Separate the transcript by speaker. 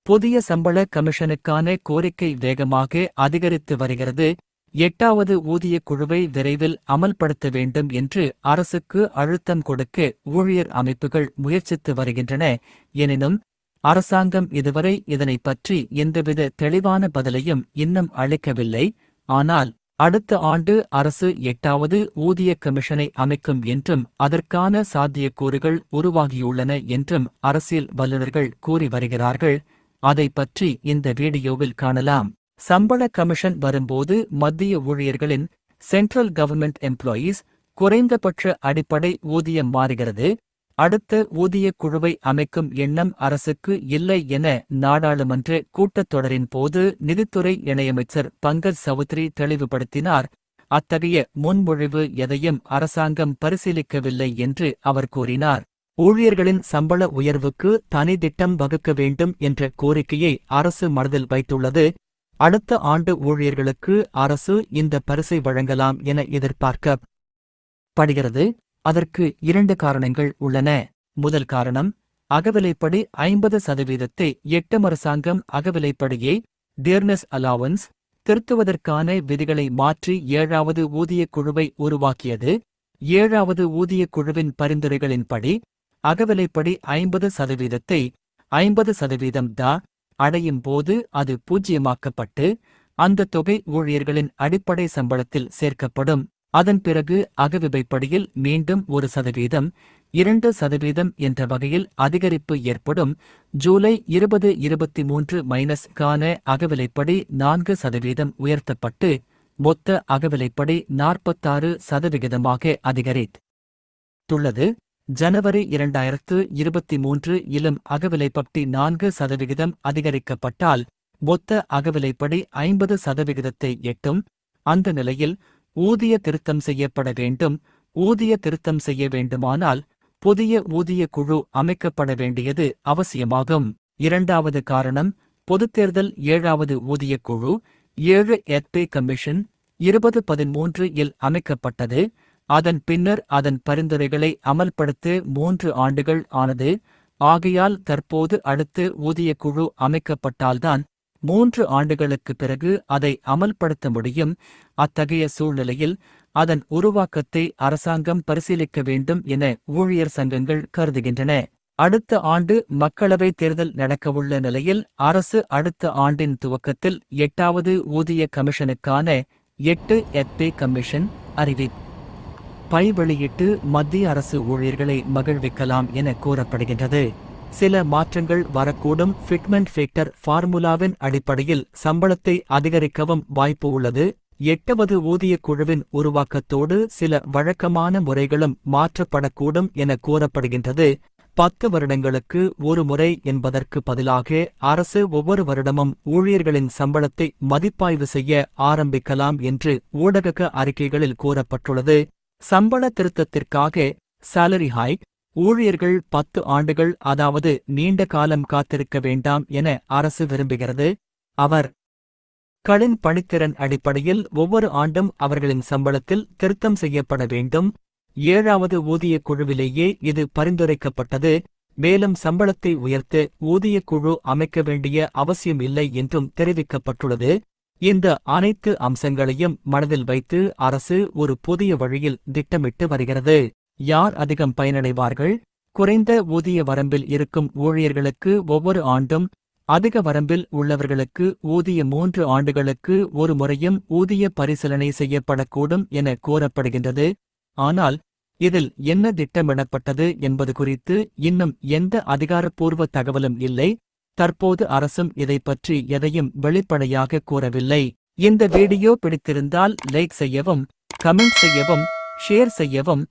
Speaker 1: புதிய சம்பள கமிஷனுக்கான கோரிக்கை வேகமாக அதிகரித்து வருகிறது எட்டாவது ஊதியக் குழுவை விரைவில் அமல்படுத்த வேண்டும் என்று அரசுக்கு அழுத்தம் கொடுக்க ஊழியர் அமைப்புகள் முயற்சித்து வருகின்றன எனினும் அரசாங்கம் இதுவரை இதனைப் பற்றி எந்தவித தெளிவான பதிலையும் இன்னும் அளிக்கவில்லை ஆனால் அடுத்த ஆண்டு அரசு எட்டாவது ஊதிய கமிஷனை அமைக்கும் என்றும் அதற்கான சாத்தியக்கூறுகள் உருவாகியுள்ளன என்றும் அரசியல் வல்லுநர்கள் கூறி வருகிறார்கள் அதை பற்றி இந்த வீடியோவில் காணலாம் சம்பள கமிஷன் வரும்போது மத்திய ஊழியர்களின் சென்ட்ரல் கவர்மெண்ட் எம்ப்ளாயீஸ் குறைந்தபட்ச அடிப்படை ஊதியம் மாறுகிறது அடுத்த ஊதியக் குழுவை அமைக்கும் எண்ணம் அரசுக்கு இல்லை என நாடாளுமன்ற கூட்டத்தொடரின் போது நிதித்துறை இணையமைச்சர் பங்கஜ் சௌத்ரி தெளிவுபடுத்தினார் அத்தகைய முன்மொழிவு எதையும் அரசாங்கம் பரிசீலிக்கவில்லை என்று அவர் கூறினார் ஊழியர்களின் சம்பள உயர்வுக்கு தனி திட்டம் வகுக்க வேண்டும் என்ற கோரிக்கையை அரசு மனதில் வைத்துள்ளது அடுத்த ஆண்டு ஊழியர்களுக்கு அரசு இந்த பரிசை வழங்கலாம் என எதிர்பார்க்கப்படுகிறது அதற்கு இரண்டு காரணங்கள் உள்ளன முதல் காரணம் அகவிலைப்படி ஐம்பது சதவீதத்தை எட்டும் அரசாங்கம் அகவிலைப்படியை டியர்னஸ் அலாவன்ஸ் திருத்துவதற்கான விதிகளை மாற்றி ஏழாவது ஊதியக் குழுவை உருவாக்கியது ஏழாவது ஊதியக் குழுவின் பரிந்துரைகளின்படி அகவிலைப்படி ஐம்பது சதவீதத்தை ஐம்பது சதவீதம் தா அடையும் போது அது பூஜ்யமாக்கப்பட்டு அந்த தொகை ஊழியர்களின் அடிப்படை சம்பளத்தில் சேர்க்கப்படும் அதன் பிறகு அகவிபைப்படியில் மீண்டும் ஒரு சதவீதம் இரண்டு சதவீதம் என்ற வகையில் அதிகரிப்பு ஏற்படும் ஜூலை இருபது இருபத்தி மூன்று மைனஸ் கான அகவிலைப்படி நான்கு சதவீதம் உயர்த்தப்பட்டு மொத்த அகவிலைப்படி நாற்பத்தாறு சதவிகிதமாக அதிகரித்துள்ளது ஜனவரி இரண்டாயிரத்து இருபத்தி மூன்று இலும் அகவிலைப்பட்டி நான்கு சதவிகிதம் அதிகரிக்கப்பட்டால் மொத்த அகவிலைப்படி ஐம்பது சதவிகிதத்தை எட்டும் அந்த நிலையில் ஊதிய திருத்தம் செய்யப்பட வேண்டும் ஊதிய திருத்தம் செய்ய வேண்டுமானால் புதிய ஊதிய குழு அமைக்கப்பட வேண்டியது அவசியமாகும் இரண்டாவது காரணம் பொதுத் தேர்தல் ஏழாவது ஊதியக் குழு ஏழு எத்பே கமிஷன் இருபது பதிமூன்று இல் அமைக்கப்பட்டது அதன் பின்னர் அதன் பரிந்துரைகளை அமல்படுத்த மூன்று ஆண்டுகள் ஆனது ஆகையால் தற்போது அடுத்து ஊதியக் குழு அமைக்கப்பட்டால்தான் மூன்று ஆண்டுகளுக்குப் பிறகு அதை அமல்படுத்த முடியும் அத்தகைய சூழ்நிலையில் அதன் உருவாக்கத்தை அரசாங்கம் பரிசீலிக்க வேண்டும் என ஊழியர் சங்கங்கள் கருதுகின்றன அடுத்த ஆண்டு மக்களவைத் தேர்தல் நடக்கவுள்ள நிலையில் அரசு அடுத்த ஆண்டின் துவக்கத்தில் எட்டாவது ஊதிய கமிஷனுக்கான எட்டு எத்பே கமிஷன் அறிவிப் பை வெளியிட்டு மத்திய அரசு ஊழியர்களை மகிழ்விக்கலாம் என கூறப்படுகின்றது சில மாற்றங்கள் வரக்கூடும் ஃபிட்மெண்ட் ஃபேக்டர் ஃபார்முலாவின் அடிப்படையில் சம்பளத்தை அதிகரிக்கவும் வாய்ப்பு உள்ளது எட்டாவது ஊதியக் குழுவின் உருவாக்கத்தோடு சில வழக்கமான முறைகளும் மாற்றப்படக்கூடும் என கூறப்படுகின்றது பத்து வருடங்களுக்கு ஒரு முறை என்பதற்கு பதிலாக அரசு ஒவ்வொரு வருடமும் ஊழியர்களின் சம்பளத்தை மதிப்பாய்வு செய்ய ஆரம்பிக்கலாம் என்று ஊடக அறிக்கைகளில் கூறப்பட்டுள்ளது சம்பள திருத்தத்திற்காக சாலரி ஹைக் ஊழியர்கள் பத்து ஆண்டுகள் அதாவது நீண்ட காலம் காத்திருக்க வேண்டாம் என அரசு விரும்புகிறது அவர் களின் பணித்திறன் அடிப்படையில் ஒவ்வொரு ஆண்டும் அவர்களின் சம்பளத்தில் திருத்தம் செய்யப்பட வேண்டும் ஏழாவது ஊதியக் குழுவிலேயே இது பரிந்துரைக்கப்பட்டது மேலும் சம்பளத்தை உயர்த்த ஊதியக் குழு அமைக்க வேண்டிய அவசியம் இல்லை என்றும் தெரிவிக்கப்பட்டுள்ளது இந்த அனைத்து அம்சங்களையும் மனதில் வைத்து அரசு ஒரு புதிய வழியில் திட்டமிட்டு வருகிறது யார் அதிகம் பயனடைவார்கள் குறைந்த ஊதிய வரம்பில் இருக்கும் ஊழியர்களுக்கு ஒவ்வொரு ஆண்டும் அதிக வரம்பில் உள்ளவர்களுக்கு ஊதிய மூன்று ஆண்டுகளுக்கு ஒரு முறையும் ஊதிய பரிசீலனை செய்யப்படக்கூடும் என கூறப்படுகின்றது ஆனால் இதில் என்ன திட்டமிடப்பட்டது என்பது குறித்து இன்னும் எந்த அதிகாரப்பூர்வ தகவலும் இல்லை தற்போது அரசும் இதை பற்றி எதையும் வெளிப்படையாக கூறவில்லை இந்த வீடியோ பிடித்திருந்தால் லைக் செய்யவும் கமெண்ட் செய்யவும் ஷேர் செய்யவும்